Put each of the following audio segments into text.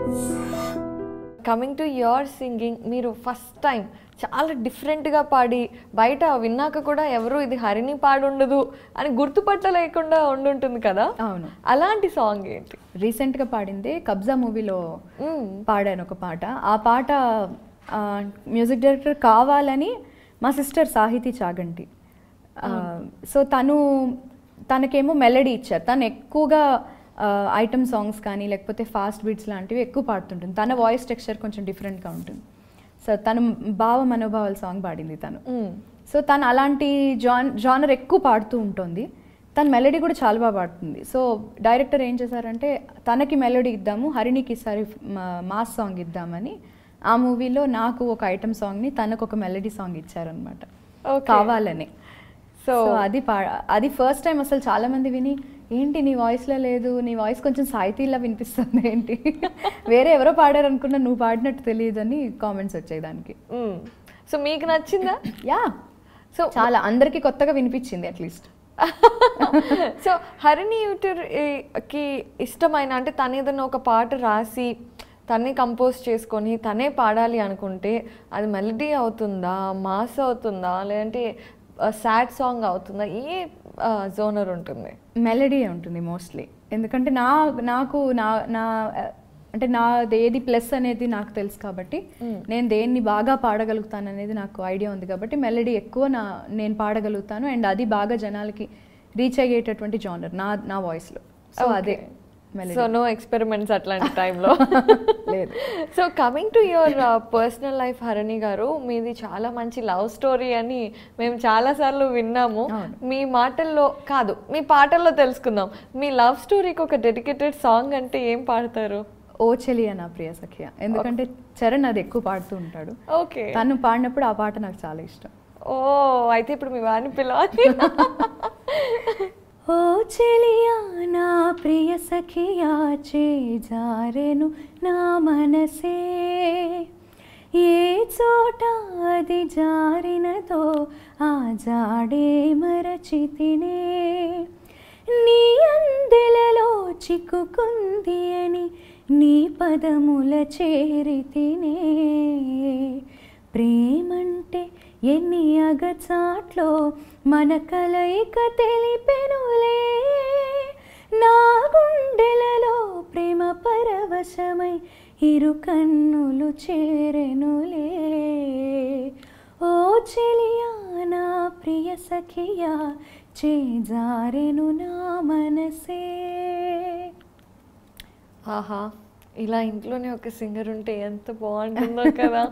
Coming to your singing మీరు first time చాలా డిఫరెంట్గా పాడి బయట విన్నాక కూడా ఎవరు ఇది హరిని పాడుండదు అని గుర్తుపట్టలేకుండా ఉండుంటుంది కదా అవును అలాంటి సాంగ్ ఏంటి రీసెంట్గా పాడింది కబ్జా మూవీలో మ్మ్. పాడాను ఒక పాట ఆ పాట ఆ, మ్యూజిక్ డైరెక్టర్ కావాలని మా సిస్టర్ సాహితీ చాగంటి ఆ, సో తను తనకేమో మెలడీ ఇచ్చారు తను ఎక్కువగా ఐటమ్ సాంగ్స్ కానీ లేకపోతే ఫాస్ట్ బీట్స్ లాంటివి ఎక్కువ పాడుతుంటుంది తన వాయిస్ టెక్స్చర్ కొంచెం డిఫరెంట్గా ఉంటుంది సో తను భావ మనోభావాల సాంగ్ పాడింది తను మ్మ్. సో తను అలాంటి జాన్ జానర్ ఎక్కువ పాడుతూ ఉంటుంది తన మెలడీ కూడా చాలా బాగా పాడుతుంది సో డైరెక్టర్ ఏం చేశారంటే తనకి మెలడీ ఇద్దాము హరిణికి ఈసారి మా- మాస్ సాంగ్ ఇద్దామని ఆ మూవీలో నాకు ఒక ఐటమ్ సాంగ్ని తనకు ఒక మెలడీ సాంగ్ ఇచ్చారనమాట Okay. కావాలని సో సో అది పా అది ఫస్ట్ టైం అసలు చాలా మంది విని ఏంటి నీ వాయిస్లో లేదు నీ వాయిస్ కొంచెం సాహితీలా వినిపిస్తుంది ఏంటి వేరే ఎవరో పాడారు అనుకున్నా నువ్వు పాడినట్టు తెలియదు అని కామెంట్స్ వచ్చాయి దానికి మ్మ్. సో మీకు నచ్చిందా యా సో చాలా అందరికీ కొత్తగా వినిపించింది అట్లీస్ట్ సో హరిణి యూటర్ కి ఇష్టమైన అంటే తను ఏదైనా ఒక పాట రాసి తనే కంపోజ్ చేసుకొని తనే పాడాలి అనుకుంటే అది మెలడీ అవుతుందా మాస్ అవుతుందా లేదంటే సాడ్ సాంగ్ అవుతుందా ఏ జోనర్ ఉంటుంది మెలడీ ఉంటుంది మోస్ట్లీ ఎందుకంటే నా నాకు నా నా అంటే నాది ఏది ప్లస్ అనేది నాకు తెలుసు కాబట్టి నేను దేన్ని బాగా పాడగలుగుతాను అనేది నాకు ఐడియా ఉంది కాబట్టి మెలడీ ఎక్కువ నా నేను పాడగలుగుతాను అండ్ అది బాగా జనాలకి రీచ్ అయ్యేటటువంటి జానర్ నా నా వాయిస్లో సో అదే మెలడీ సో నో ఎక్స్పెరిమెంట్స్ అట్లాంటి టైంలో లేదు so coming to your personal life Harini garu మీది చాలా మంచి లవ్ స్టోరీ అని మేము చాలాసార్లు విన్నాము అవును. మీ మాటల్లో కాదు మీ పాటల్లో తెలుసుకుందాం మీ లవ్ స్టోరీకి ఒక డెడికేటెడ్ సాంగ్ అంటే ఏం పాడతారు ఓ చెలియా నా ప్రియ సఖియ ఎందుకంటే చరణ్ అది ఎక్కువ పాడుతూ ఉంటాడు ఓకే తను పాడినప్పుడు ఆ పాట నాకు చాలా ఇష్టం ఓ అయితే ఇప్పుడు మీ వారిని పిలవాలి ఓ చెలియా నా ప్రియ సఖియా చేజారెను నా మనసే ఏ చోట అది జారినదో ఆ జాడే మరచితినే నీ అందెలలో చిక్కుకుంది అని నీ పదముల చేరితినే ప్రేమంటే ఎన్ని అగచాట్లో మన కలయిక తెలిపెనులే నా గుండెలలో ప్రేమ పరవశమై ఇరు కన్నులు చేరెనులే ఓ చెలియా నా ప్రియ సఖియా చేజారెను నా మనసే ఆహా ఇలా ఇంట్లోనే ఒక సింగర్ ఉంటే ఎంత బాగుంటుందో కదా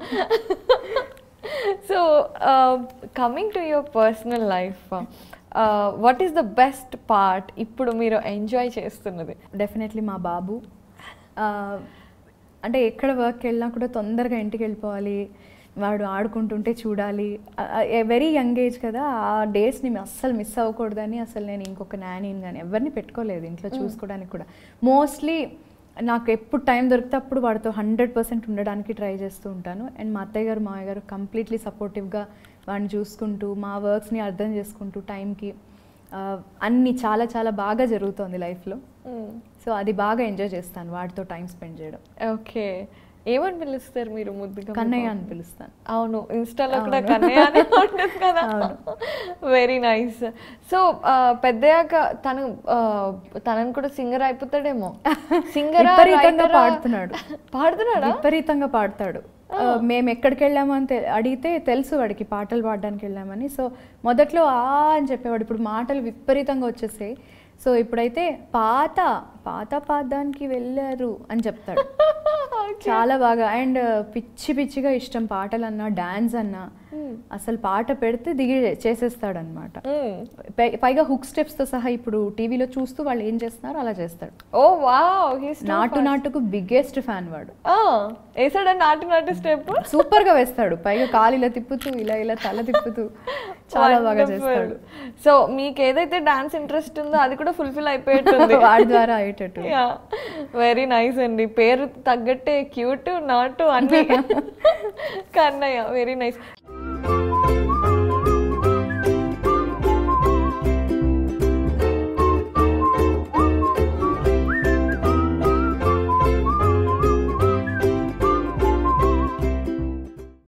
so coming to your personal life what is the best part ఇప్పుడు మీరు ఎంజాయ్ చేస్తున్నది డెఫినెట్లీ మా బాబు ఆ, అంటే ఎక్కడ వర్క్కి వెళ్ళినా కూడా తొందరగా ఇంటికి వెళ్ళిపోవాలి వాడు ఆడుకుంటుంటే చూడాలి వెరీ యంగ్ ఏజ్ కదా ఆ డేస్ని అస్సలు మిస్ అవ్వకూడదని అసలు నేను ఇంకొక నానీని కానీ ఎవరిని పెట్టుకోలేదు ఇంట్లో చూసుకోవడానికి కూడా మోస్ట్లీ నాకు ఎప్పుడు టైం దొరికితే అప్పుడు వాడితో హండ్రెడ్ పర్సెంట్ ఉండడానికి ట్రై చేస్తూ ఉంటాను అండ్ మా అత్తయ్య గారు మామయ్య గారు కంప్లీట్లీ సపోర్టివ్గా వాడిని చూసుకుంటూ మా వర్క్స్ని అర్థం చేసుకుంటూ టైంకి అన్నీ చాలా చాలా బాగా జరుగుతోంది లైఫ్లో సో అది బాగా ఎంజాయ్ చేస్తాను వాటితో టైం స్పెండ్ చేయడం ఓకే ఏమని పిలుస్తారు మీరు ముద్దుగా మీ కన్నయ్య బాబుని? అని పిలుస్తాను అవును ఇన్స్టాలో కూడా కన్నయ్య అని ఉంటుంది కదా వెరీ నైస్ సో పెద్దయ్యాక తను ఆ, తనని కూడా సింగర్ అయిపోతాడేమో సింగర్ విపరీతంగా పాడుతున్నాడు. పాడుతున్నాడా విపరీతంగా పాడతాడు ఆ, మేము ఎక్కడికి వెళ్ళాము అని తె- అడిగితే తెలుసు వాడికి పాటలు పాడడానికి వెళ్ళామని సో మొదట్లో ఆ అని చెప్పేవాడు ఇప్పుడు మాటలు విపరీతంగా వచ్చేసాయి సో ఇప్పుడైతే పాత పాత పాడడానికి వెళ్ళారు అని చెప్తాడు చాలా బాగా అండ్ పిచ్చి పిచ్చిగా ఇష్టం పాటలు అన్నా డాన్స్ అన్నా అసలు పాట పెడితే దిగి చేసేస్తాడు అనమాట Mm. పైగా హుక్ స్టెప్స్ తో సహా ఇప్పుడు టీవీలో చూస్తూ వాళ్ళు ఏం చేస్తున్నారో అలా చేస్తాడు ఓ వావ్ హీస్ నాటు నాటుకు బిగ్గెస్ట్ ఫ్యాన్ వాడు వేసాడా నాటు నాటు స్టెప్ సూపర్ గా వేస్తాడు పైగా కాలు ఇలా తిప్పుతూ ఇలా ఇలా తల తిప్పుతూ చాలా బాగా చేస్తాడు సో మీకు ఏదైతే డాన్స్ ఇంట్రెస్ట్ ఉందో అది కూడా ఫుల్ఫిల్ అయిపోయేట్టుంది వాడి ద్వారా అయ్యేటట్టు వెరీ నైస్ అండి పేరు తగ్గట్టే క్యూట్ నాటు అన్ని కన్నయ్య వెరీ నైస్